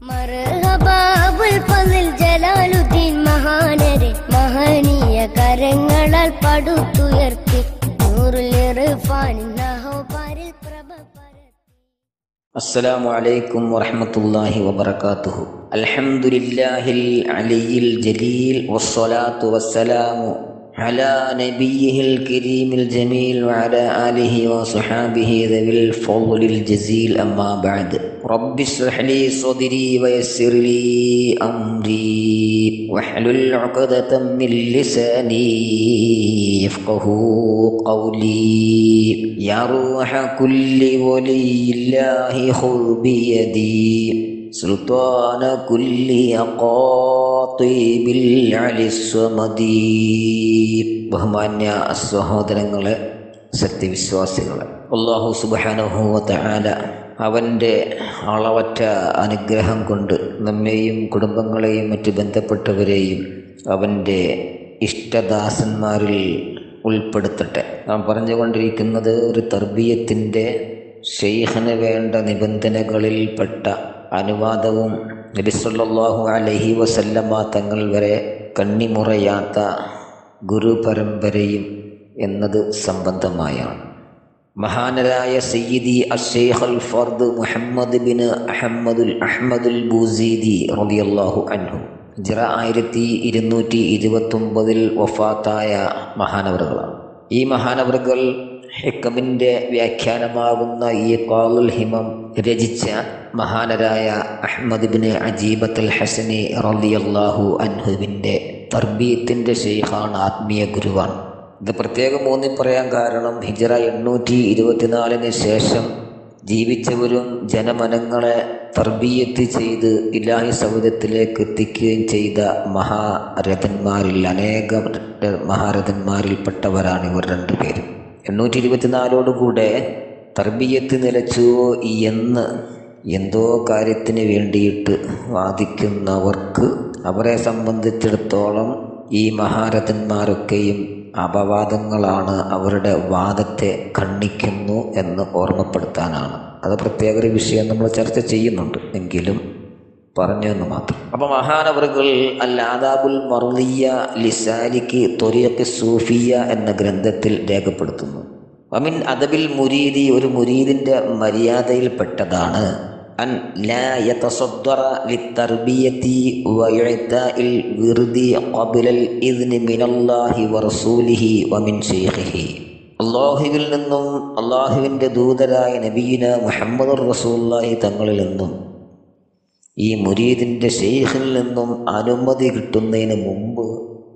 മർഹബാബുൽ ഫസിൽ ജലാലുദ്ദീൻ മഹാനരെ മഹനീയ കരങ്ങളാൽ പടുത്തുയർത്തി നൂറുൽ ഇർഫാനിൻ നഹോപാരിൽ പ്രഭ പരത്തി السلام عليكم ورحمة الله وبركاته الحمد لله العلي الجليل والصلاة والسلام على نبيه الكريم الجميل وعلى آله وصحابه ذوي الفضل الجزيل أما بعد رب اشرح لي صدري ويسر لي أمري واحلل عقدة من لساني يفقه قولي يا روح كل ولي الله خذ بيدي سلطان كل قاطب العلي الصمدي ബഹുമാന്യ സഹോദരങ്ങളെ സത്യവിശ്വാസികളെ അള്ളാഹു സുബാനുഭൂവത്താല അവൻ്റെ അളവറ്റ അനുഗ്രഹം കൊണ്ട് നമ്മെയും കുടുംബങ്ങളെയും മറ്റ് ബന്ധപ്പെട്ടവരെയും അവൻ്റെ ഇഷ്ടദാസന്മാരിൽ ഉൾപ്പെടുത്തട്ടെ നാം പറഞ്ഞുകൊണ്ടിരിക്കുന്നത് ഒരു തർബീയത്തിൻ്റെ ഷെയ്ഖിന് വേണ്ട നിബന്ധനകളിൽപ്പെട്ട അനുവാദവും നബിസ്വല്ലാഹു അലഹി വസല്ലമ തങ്ങൾ വരെ കണ്ണിമുറയാത്ത ഗുരുപരമ്പരയും എന്നത് സംബന്ധമായാണ് മഹാനരായ സയ്യിദി അഷേഖ് അൽ ഫർദ് മുഹമ്മദ് ബിൻ അഹമ്മദുൽ അഹമ്മദുൽ ബൂസീദി റളിയല്ലാഹു അൻഹു ജിറ ആയിരത്തി ഇരുന്നൂറ്റി ഇരുപത്തൊമ്പതിൽ വഫാത്തായ മഹാനവറുകളാണ് ഈ മഹാനവറുകൾ ഹിക്കമിൻ്റെ വ്യാഖ്യാനമാകുന്ന ഈ കാലുൽ ഹിമം രചിച്ച മഹാനരായ അഹമ്മദ് ബിൻ അജീബത്തുൽ ഹസനി റളിയല്ലാഹു അൻഹുവിൻ്റെ തർബീയത്തിൻ്റെ ഷെയ്ഖാണ് ആത്മീയ ഗുരുവാണ് ഇത് പ്രത്യേകം ഊന്നി പറയാൻ കാരണം ഹിജറ എണ്ണൂറ്റി ഇരുപത്തിനാലിന് ശേഷം ജീവിച്ചവരും ജനമനങ്ങളെ തർബീയത്ത് ചെയ്ത് ഇലാഹി സൗദത്തിലേക്ക് എത്തിക്കുകയും ചെയ്ത മഹാരഥന്മാരിൽ അനേകം മഹാരഥന്മാരിൽപ്പെട്ടവരാണ് ഇവർ രണ്ടുപേരും എണ്ണൂറ്റി ഇരുപത്തിനാലോടുകൂടെ തർബീയത്ത് നിലച്ചു എന്ന് എന്തോ കാര്യത്തിന് വേണ്ടിയിട്ട് വാദിക്കുന്നവർക്ക് അവരെ സംബന്ധിച്ചിടത്തോളം ഈ മഹാരഥന്മാരൊക്കെയും അപവാദങ്ങളാണ് അവരുടെ വാദത്തെ ഖണ്ഡിക്കുന്നു എന്ന് ഓർമ്മപ്പെടുത്താനാണ് അത് പ്രത്യേക ഒരു വിഷയം നമ്മൾ ചർച്ച ചെയ്യുന്നുണ്ട് എങ്കിലും പറഞ്ഞു എന്ന് മാത്രം അപ്പം മഹാനവറുകൾ അൽ ആദാബുൽ മർലിയ ലിസാലിക്ക് തൊരിയക്ക് സൂഫിയ എന്ന ഗ്രന്ഥത്തിൽ രേഖപ്പെടുത്തുന്നു അമിൻ അദബിൽ മുരീദി ഒരു മുരീദിൻ്റെ മര്യാദയിൽപ്പെട്ടതാണ് അൻ ലാ യതസദ്ദറ ലിത്തർബിയതി വഇഅതാഇൽ വിർദി ഖബ്ലൽ ഇദ്നി മിനല്ലാഹി വറസൂലിഹി വമിൻ ശൈഖിഹി അള്ളാഹുവിൽ നിന്നും അള്ളാഹുവിൻ്റെ ദൂതരായ നബീന മുഹമ്മദ് റസൂല്ലാഹി തങ്ങളിൽ നിന്നും ഈ മുരീദിൻ്റെ ഷെയ്ഖിൽ നിന്നും അനുമതി കിട്ടുന്നതിന് മുമ്പ്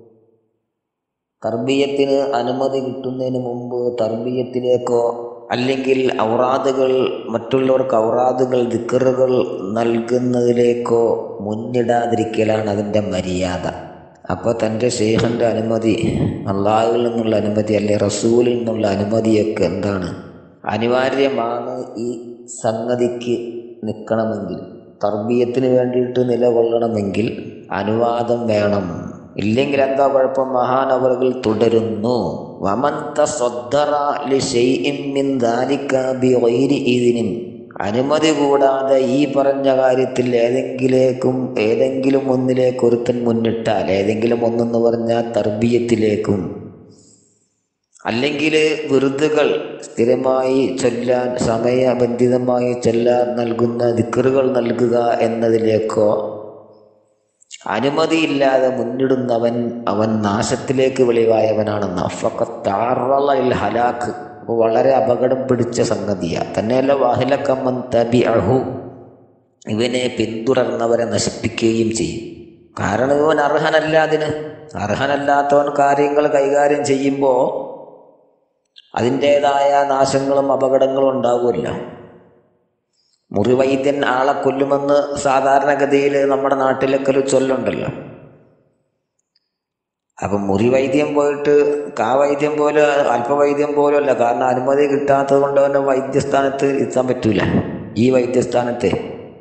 തർബീയത്തിന് അനുമതി കിട്ടുന്നതിന് മുമ്പ് തർബീയത്തിലേക്കോ അല്ലെങ്കിൽ ഔറാദുകൾ മറ്റുള്ളവർക്ക് ഔറാദുകൾ ദിക്കറുകൾ നൽകുന്നതിലേക്കോ മുന്നിടാതിരിക്കലാണ് അതിൻ്റെ മര്യാദ അപ്പോൾ തൻ്റെ ഷെയ്ഖിൻ്റെ അനുമതി അള്ളാഹുവിൽ നിന്നുള്ള അനുമതി അല്ലെ റസൂലിൽ നിന്നുള്ള അനുമതിയൊക്കെ എന്താണ് അനിവാര്യമാണ് ഈ സംഗതിക്ക് നിൽക്കണമെങ്കിൽ തർബീയത്തിന് വേണ്ടിയിട്ട് നിലകൊള്ളണമെങ്കിൽ അനുവാദം വേണം ഇല്ലെങ്കിൽ എന്താ കുഴപ്പം മഹാനവറുകൾ തുടരുന്നു വമന്ത അനുമതി കൂടാതെ ഈ പറഞ്ഞ കാര്യത്തിൽ ഏതെങ്കിലേക്കും ഏതെങ്കിലും ഒന്നിലേക്ക് ഒരുത്തൻ മുന്നിട്ടാൽ ഏതെങ്കിലും ഒന്നെന്ന് പറഞ്ഞാൽ തർബീയത്തിലേക്കും അല്ലെങ്കിൽ വിറുതുകൾ സ്ഥിരമായി ചൊല്ലാൻ സമയബന്ധിതമായി ചൊല്ലാൻ നൽകുന്ന ദിക്കറുകൾ നൽകുക എന്നതിലേക്കോ അനുമതിയില്ലാതെ മുന്നിടുന്നവൻ അവൻ നാശത്തിലേക്ക് വെളിവായവനാണെന്ന് ഫക്കത്താറൽ ഹലാക്ക് അപ്പോൾ വളരെ അപകടം പിടിച്ച സംഗതിയാണ് തന്നെയല്ല വാഹിലക്കമ്മൻ തബി അഹു ഇവനെ പിന്തുടർന്നവരെ നശിപ്പിക്കുകയും ചെയ്യും കാരണം ഇവൻ അർഹനല്ല അതിന് അർഹനല്ലാത്തവൻ കാര്യങ്ങൾ കൈകാര്യം ചെയ്യുമ്പോൾ അതിൻ്റേതായ നാശങ്ങളും അപകടങ്ങളും ഉണ്ടാവുമല്ലോ മുറിവൈദ്യൻ ആളെ കൊല്ലുമെന്ന് സാധാരണഗതിയിൽ നമ്മുടെ നാട്ടിലൊക്കെ ഒരു ചൊല്ലുണ്ടല്ലോ അപ്പം മുറിവൈദ്യം പോയിട്ട് കാവൈദ്യം പോലെ അല്പവൈദ്യം പോലും അല്ല കാരണം അനുമതി കിട്ടാത്തത് കൊണ്ട് തന്നെ വൈദ്യസ്ഥാനത്ത് എത്താൻ പറ്റൂല ഈ വൈദ്യസ്ഥാനത്തെ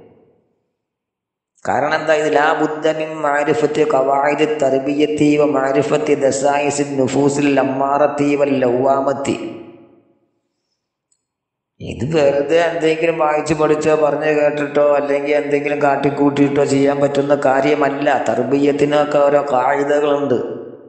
കാരണം എന്താ ഇത് ലാ ബുദ്ധമിൻ മാരിഫത്തി കവായിദ് തർബിയത്തി വ മാരിഫത്തി ദസായിസിൻ നുഫൂസിൽ അമ്മാറത്തി വ ലൗവാമത്തി ഇത് വെറുതെ എന്തെങ്കിലും വായിച്ചു പഠിച്ചോ പറഞ്ഞു കേട്ടിട്ടോ അല്ലെങ്കിൽ എന്തെങ്കിലും കാട്ടിക്കൂട്ടിയിട്ടോ ചെയ്യാൻ പറ്റുന്ന കാര്യമല്ല തർബീയത്തിനൊക്കെ ഓരോ കായികകളുണ്ട്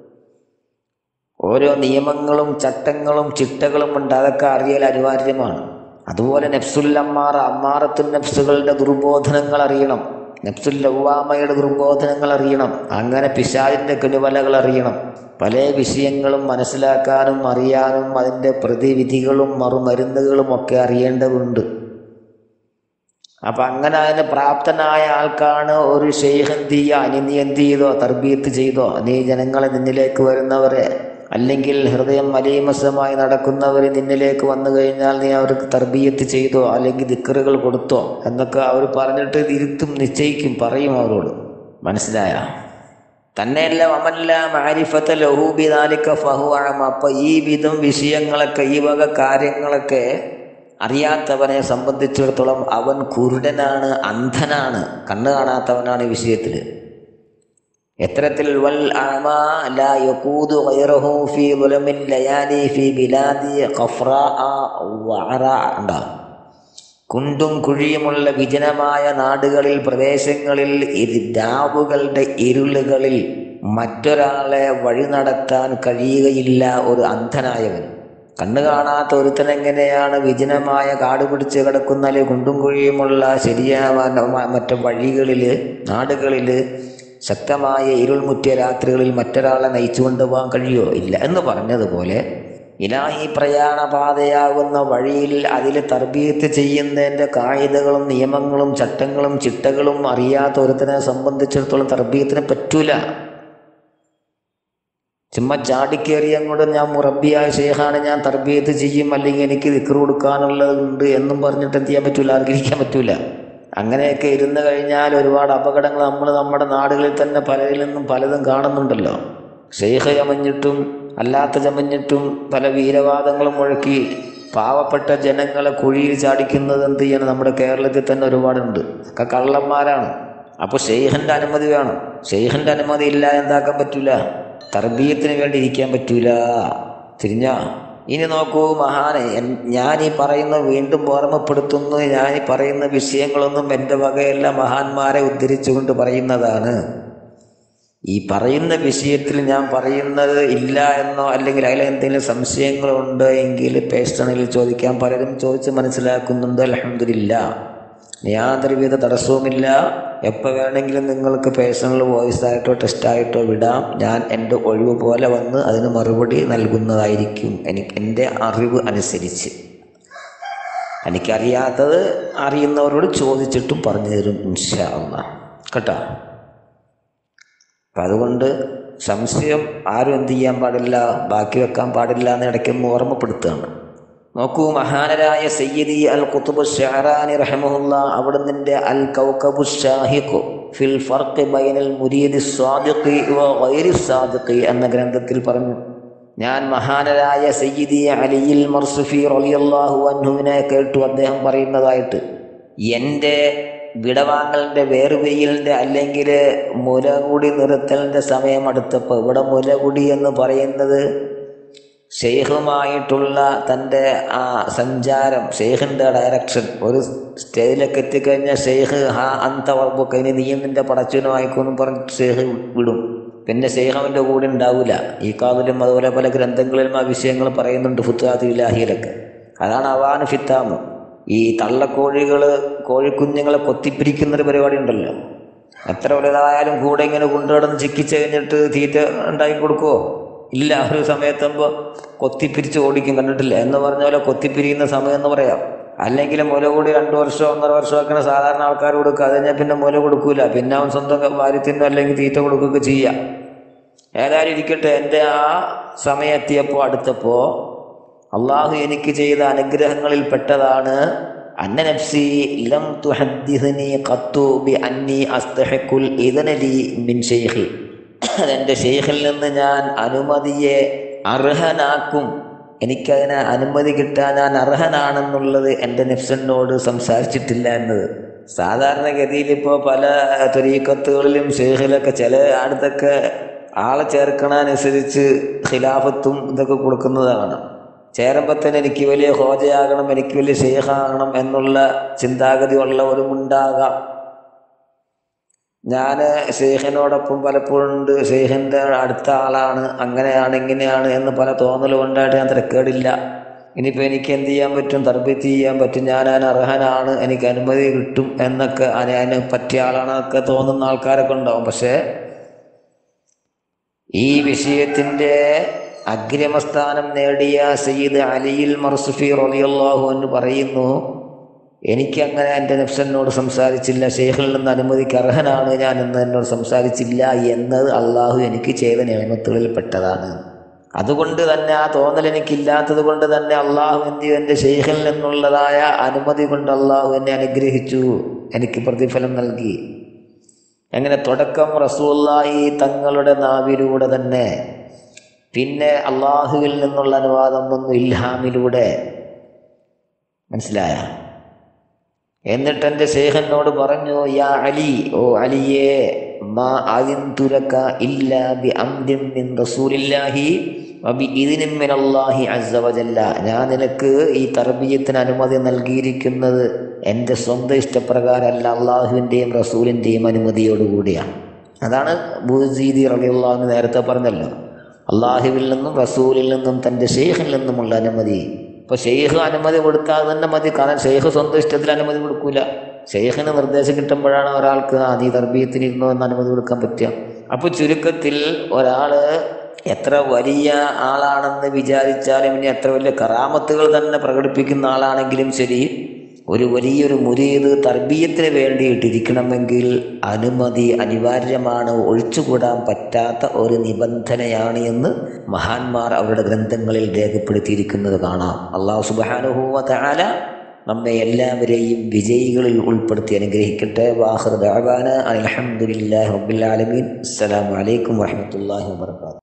ഓരോ നിയമങ്ങളും ചട്ടങ്ങളും ചിട്ടകളും ഉണ്ട് അതൊക്കെ അറിയൽ അനിവാര്യമാണ് അതുപോലെ നഫ്സുൽ അമ്മാറ അമ്മാറത്തുൻ നഫ്സുകളുടെ ദുർബോധനങ്ങൾ അറിയണം നഫ്സുൽ ലവ്വാമയുടെ ദുർബോധനങ്ങൾ അറിയണം അങ്ങനെ പിശാലിൻ്റെ കെടുവലകൾ അറിയണം പല വിഷയങ്ങളും മനസ്സിലാക്കാനും അറിയാനും അതിൻ്റെ പ്രതിവിധികളും മറുമരുന്നുകളും ഒക്കെ അറിയേണ്ടതുണ്ട് അപ്പം അങ്ങനെ അതിന് പ്രാപ്തനായ ആൾക്കാണ് ഒരു ഷെയ്ഖ് എന്ത് ചെയ്യുക ഇനി നീ എന്ത് ചെയ്തോ തർബീയത്ത് ചെയ്തോ നീ ജനങ്ങളെ നിന്നിലേക്ക് വരുന്നവരെ അല്ലെങ്കിൽ ഹൃദയം മലീമസമായി നടക്കുന്നവർ നിന്നിലേക്ക് വന്നു കഴിഞ്ഞാൽ നീ അവർക്ക് തർബീയത്ത് ചെയ്തോ അല്ലെങ്കിൽ ദിക്കറുകൾ കൊടുത്തോ എന്നൊക്കെ അവർ പറഞ്ഞിട്ട് ഇരുത്തും നിശ്ചയിക്കും പറയും അവരോട് മനസ്സിലായ തന്നെയല്ല അമല്ല മാരിഫത്ത ലഹൂബി നാലിക്ക ഫഹുവാം അപ്പൊ ഈ വിധം വിഷയങ്ങളൊക്കെ ഈ വക കാര്യങ്ങളൊക്കെ അറിയാത്തവനെ സംബന്ധിച്ചിടത്തോളം അവൻ കുരുടനാണ് അന്ധനാണ് കണ്ണു കാണാത്തവനാണ് ഈ വിഷയത്തിൽ എത്തരത്തിൽ വൽ അഅമാ ലാ യഖൂദു ഗൈറഹു ഫീ ദുലമിൽ ലയാലി ഫീ ബിലാദി ഖഫ്റാഅ വഅറാ ഉണ്ടാവും കുണ്ടും കുഴിയുമുള്ള വിജനമായ നാടുകളിൽ പ്രദേശങ്ങളിൽ ഇരു രാവുകളുടെ ഇരുളുകളിൽ മറ്റൊരാളെ വഴി നടത്താൻ കഴിയുകയില്ല ഒരു അന്ധനായവൻ കണ്ണു കാണാത്ത ഒരുത്തനെങ്ങനെയാണ് വിജനമായ കാട് പിടിച്ച് കിടക്കുന്ന അല്ലെങ്കിൽ കുണ്ടും കുഴിയുമുള്ള ശരിയായ മറ്റു വഴികളിൽ നാടുകളിൽ ശക്തമായ ഇരുൾമുറ്റിയ രാത്രികളിൽ മറ്റൊരാളെ നയിച്ചു കൊണ്ടുപോകാൻ കഴിയുമോ ഇല്ല എന്ന് പറഞ്ഞതുപോലെ ഇലാഹി പ്രയാണപാതയാകുന്ന വഴിയിൽ അതിൽ തർബീയത്ത് ചെയ്യുന്നതിൻ്റെ കായികകളും നിയമങ്ങളും ചട്ടങ്ങളും ചിട്ടകളും അറിയാത്ത ഒരുത്തനെ സംബന്ധിച്ചിടത്തോളം തർബീയത്തിന് പറ്റൂല ചുമ്മാ ചാടിക്കേറി അങ്ങോട്ട് ഞാൻ മുറബിയായ ഷേഖാണ് ഞാൻ തർബീയത്ത് ചെയ്യും അല്ലെങ്കിൽ എനിക്ക് ദിക്കർ കൊടുക്കാനുള്ളതുണ്ട് എന്നും പറഞ്ഞിട്ട് എന്ത് ചെയ്യാൻ പറ്റൂല ആഗ്രഹിക്കാൻ പറ്റൂല അങ്ങനെയൊക്കെ ഇരുന്ന് കഴിഞ്ഞാൽ ഒരുപാട് അപകടങ്ങൾ നമ്മൾ നമ്മുടെ നാടുകളിൽ തന്നെ പലരിൽ നിന്നും പലതും കാണുന്നുണ്ടല്ലോ ഷെയ്ഖ് ചമഞ്ഞിട്ടും അല്ലാത്ത ചമഞ്ഞിട്ടും പല വീരവാദങ്ങളും മുഴക്കി പാവപ്പെട്ട ജനങ്ങളെ കുഴിയിൽ ചാടിക്കുന്നത് എന്ത് ചെയ്യണം നമ്മുടെ കേരളത്തിൽ തന്നെ ഒരുപാടുണ്ട് ഒക്കെ കള്ളന്മാരാണ് അപ്പോൾ ഷെയ്ഖിൻ്റെ അനുമതി വേണം ഷെയ്ഖിൻ്റെ അനുമതി ഇല്ല എന്താക്കാൻ പറ്റൂല തർബീയത്തിന് വേണ്ടി ഇരിക്കാൻ പറ്റൂല തിരിഞ്ഞ ഇനി നോക്കൂ മഹാനെ എൻ- ഞാൻ ഈ പറയുന്ന വീണ്ടും ഓർമ്മപ്പെടുത്തുന്നു ഞാൻ ഈ പറയുന്ന വിഷയങ്ങളൊന്നും എൻ്റെ വകയല്ല മഹാന്മാരെ ഉദ്ധരിച്ചുകൊണ്ട് പറയുന്നതാണ് ഈ പറയുന്ന വിഷയത്തിൽ ഞാൻ പറയുന്നത് ഇല്ല എന്നോ അല്ലെങ്കിൽ അതിൽ എന്തെങ്കിലും സംശയങ്ങളുണ്ട് എങ്കിൽ പേസ്റ്റണിൽ ചോദിക്കാൻ പലരും ചോദിച്ച് മനസ്സിലാക്കുന്നുണ്ട് അലഹമില്ല യാതൊരുവിധ തടസ്സവുമില്ല എപ്പോൾ വേണമെങ്കിലും നിങ്ങൾക്ക് പേഴ്സണൽ വോയിസ് ആയിട്ടോ ടെസ്റ്റായിട്ടോ വിടാം ഞാൻ എൻ്റെ ഒഴിവ് പോലെ വന്ന് അതിന് മറുപടി നൽകുന്നതായിരിക്കും എനിക്ക് എൻ്റെ അറിവ് അനുസരിച്ച് എനിക്കറിയാത്തത് അറിയുന്നവരോട് ചോദിച്ചിട്ടും പറഞ്ഞു തരും ഇൻഷാ അള്ളാ കേട്ടോ അപ്പം അതുകൊണ്ട് സംശയം ആരും എന്ത് ചെയ്യാൻ പാടില്ല ബാക്കി വെക്കാൻ പാടില്ല എന്ന് ഇടയ്ക്കൊന്ന് ഓർമ്മപ്പെടുത്തുകയാണ് നോക്കൂ മഹാനരായ സയ്യിദി അൽ കുത്തുബു ഷഹറാനി റഹമുല്ല അവിടുന്നിൻ്റെ അൽ കൗക്കബു ഷാഹിഖു ഫിൽ ഫർഖ് ബൈനൽ മുരീദി സ്വാദിഖി വ ഗൈരി സ്വാദിഖി എന്ന ഗ്രന്ഥത്തിൽ പറഞ്ഞു ഞാൻ മഹാനരായ സയ്യിദി അലിയിൽ മർസുഫി റളിയല്ലാഹു അൻഹുവിനെ കേട്ടു അദ്ദേഹം പറയുന്നതായിട്ട് എൻ്റെ വിടവാങ്ങലിൻ്റെ വേർവെയിലിൻ്റെ അല്ലെങ്കിൽ മുലകുടി നിർത്തലിൻ്റെ സമയം അടുത്തപ്പോൾ ഇവിടെ മുലകുടി എന്ന് പറയുന്നത് ഷെയ്ഖുമായിട്ടുള്ള തൻ്റെ ആ സഞ്ചാരം ഷെയ്ഖിൻ്റെ ഡയറക്ഷൻ ഒരു സ്റ്റേജിലൊക്കെ എത്തിക്കഴിഞ്ഞാൽ ഷെയ്ഖ് ഹാ അന്ത വർബുക്ക് ഇനി നീ നിൻ്റെ പടച്ചവനുമായിക്കോന്നും പറഞ്ഞിട്ട് ഷെയ്ഖ് വിടും പിന്നെ ഷെയ്ഖ് അവൻ്റെ കൂടെ ഉണ്ടാവില്ല ഈ കാതിലും അതുപോലെ പല ഗ്രന്ഥങ്ങളിലും ആ വിഷയങ്ങൾ പറയുന്നുണ്ട് ഫുത്താദ് ഇലാഹിയിലൊക്കെ അതാണ് അവാന് ഫിത്താമ് ഈ തള്ളക്കോഴികൾ കോഴിക്കുഞ്ഞുങ്ങളെ കൊത്തിപ്പിരിക്കുന്നൊരു പരിപാടി ഉണ്ടല്ലോ എത്ര വലുതായാലും കൂടെ ഇങ്ങനെ കൊണ്ടുകിടന്ന് ചിക്കിച്ച് കഴിഞ്ഞിട്ട് തീറ്റ ഉണ്ടാക്കി കൊടുക്കുമോ ഇല്ല ഒരു സമയത്താകുമ്പോൾ കൊത്തിപ്പിരിച്ച് ഓടിക്കും കണ്ടിട്ടില്ല എന്ന് പറഞ്ഞ പോലെ കൊത്തിപ്പിരിക്കുന്ന സമയം എന്ന് പറയാം അല്ലെങ്കിൽ മുല കൂടി രണ്ട് വർഷമോ ഒന്നര വർഷമോ ഒക്കെ സാധാരണ ആൾക്കാർ കൊടുക്കുക അത് കഴിഞ്ഞാൽ പിന്നെ മുല കൊടുക്കൂല പിന്നെ അവൻ സ്വന്തം വാര്യത്തിനോ അല്ലെങ്കിൽ തീറ്റ കൊടുക്കുകയൊക്കെ ചെയ്യാം ഏതായാലും ഇരിക്കട്ടെ എൻ്റെ ആ സമയം എത്തിയപ്പോൾ അടുത്തപ്പോൾ അള്ളാഹു എനിക്ക് ചെയ്ത അനുഗ്രഹങ്ങളിൽ പെട്ടതാണ് അന്ന നഫ്സി ലം തുഹദ്ദിഥ്നി ഖത്തു ബി അന്നി അസ്തഹിഖുൽ ഇദ്നലി മിൻ ഷെയ്ഖി അതെൻ്റെ ഷെയ്ഖിൽ നിന്ന് ഞാൻ അനുമതിയെ അർഹനാക്കും എനിക്കതിന് അനുമതി കിട്ടാൻ ഞാൻ അർഹനാണെന്നുള്ളത് എൻ്റെ നഫ്സനോട് സംസാരിച്ചിട്ടില്ല എന്നത് സാധാരണഗതിയിൽ ഇപ്പോൾ പല തൊരീക്കത്തുകളിലും ഷെയ്ഖിലൊക്കെ ചില അടുത്തൊക്കെ ആളെ ചേർക്കണനുസരിച്ച് ഖിലാഫത്തും ഇതൊക്കെ കൊടുക്കുന്നതാണ് ചേരുമ്പോൾ തന്നെ എനിക്ക് വലിയ ഹോജയാകണം എനിക്ക് വലിയ ഷെയ്ഖാകണം എന്നുള്ള ചിന്താഗതി ഉള്ളവരുമുണ്ടാകാം ഞാൻ ഷെയ്ഖിനോടൊപ്പം പലപ്പോഴും ഉണ്ട് ഷെയ്ഖിൻ്റെ അടുത്ത ആളാണ് അങ്ങനെയാണ് ഇങ്ങനെയാണ് എന്ന് പല തോന്നലും ഉണ്ടായിട്ട് ഞാൻ തിരക്കേടില്ല ഇനിയിപ്പോൾ എനിക്ക് എന്ത് ചെയ്യാൻ പറ്റും തർബീത്ത് ചെയ്യാൻ പറ്റും ഞാൻ അതിന് അർഹനാണ് എനിക്ക് അനുമതി കിട്ടും എന്നൊക്കെ അതിന് അതിന് പറ്റിയ ആളാണൊക്കെ തോന്നുന്ന ആൾക്കാരൊക്കെ ഉണ്ടാവും പക്ഷേ ഈ വിഷയത്തിൻ്റെ അഗ്രമസ്ഥാനം നേടിയ സയ്യിദ് അലിയിൽ മർസുഫി റളിയല്ലാഹു എന്ന് പറയുന്നു എനിക്കങ്ങനെ എൻ്റെ നഫ്സനോട് സംസാരിച്ചില്ല ഷെയ്ഖിൽ നിന്ന് അനുമതിക്ക് അർഹനാണ് ഞാൻ എന്ന് എന്നോട് സംസാരിച്ചില്ല എന്നത് അള്ളാഹു എനിക്ക് ചെയ്ത നിയമത്തുകളിൽ പെട്ടതാണ് അതുകൊണ്ട് തന്നെ ആ തോന്നൽ എനിക്കില്ലാത്തത് കൊണ്ട് തന്നെ അള്ളാഹു എന്ത് ചെയ്തു എൻ്റെ ഷെയ്ഖിൽ നിന്നുള്ളതായ അനുമതി കൊണ്ട് അള്ളാഹു എന്നെ അനുഗ്രഹിച്ചു എനിക്ക് പ്രതിഫലം നൽകി എങ്ങനെ തുടക്കം റസൂല്ലായി തങ്ങളുടെ നാവിലൂടെ തന്നെ പിന്നെ അള്ളാഹുവിൽ നിന്നുള്ള അനുവാദം വന്നു ഇൽഹാമിലൂടെ മനസ്സിലായ എന്നിട്ട് എൻ്റെ ശേഖനോട് പറഞ്ഞു യാ അലി ഓ അലിയെ മാ അതിന്തുരക്ക ഇല്ലാ ബി അംദിൻ മിൻ റസൂലില്ലാഹി വബി ഇതിനും മിനല്ലാഹി അസ്സ വജല്ല ഞാൻ നിനക്ക് ഈ തർബീയത്തിന് അനുമതി നൽകിയിരിക്കുന്നത് എൻ്റെ സ്വന്തം ഇഷ്ടപ്രകാരമല്ല അള്ളാഹുവിൻ്റെയും റസൂലിൻ്റെയും അനുമതിയോടുകൂടിയാണ് അതാണ് ബുസീദി റളിയല്ലാഹു നേരത്തെ പറഞ്ഞല്ലോ അള്ളാഹുവിൽ നിന്നും റസൂലിൽ നിന്നും തൻ്റെ ഷെയ്ഖിൽ നിന്നുമുള്ള അനുമതി ഇപ്പോൾ ഷെയ്ഖ് അനുമതി കൊടുക്കാതെ തന്നെ മതി കാരണം ഷെയ്ഖ് സ്വന്തം ഇഷ്ടത്തിൽ അനുമതി കൊടുക്കൂല ഷെയ്ഖിന് നിർദ്ദേശം കിട്ടുമ്പോഴാണ് ഒരാൾക്ക് ആ നീ തർബീയത്തിന് ഇരുന്നോ എന്ന് അനുമതി കൊടുക്കാൻ പറ്റുക അപ്പോൾ ചുരുക്കത്തിൽ ഒരാൾ എത്ര വലിയ ആളാണെന്ന് വിചാരിച്ചാലും ഇനി എത്ര വലിയ കറാമത്തുകൾ തന്നെ പ്രകടിപ്പിക്കുന്ന ആളാണെങ്കിലും ശരി ഒരു വലിയൊരു മുരീത് തർബീയത്തിന് വേണ്ടിയിട്ടിരിക്കണമെങ്കിൽ അനുമതി അനിവാര്യമാണ് ഒഴിച്ചുകൂടാൻ പറ്റാത്ത ഒരു നിബന്ധനയാണ് എന്ന് മഹാന്മാർ അവരുടെ ഗ്രന്ഥങ്ങളിൽ രേഖപ്പെടുത്തിയിരിക്കുന്നത് കാണാം അള്ളാഹു സുബാനുഹൂവ തആല നമ്മെ എല്ലാവരെയും വിജയികളിൽ ഉൾപ്പെടുത്തി അനുഗ്രഹിക്കട്ടെ വാഹർ ദഅവാന അൽഹംദുലില്ലാഹി റബ്ബിൽ ആലമീൻ അസ്സലാമു അലൈക്കും വറഹ്മത്തുള്ളാഹി വബറകാതുഹു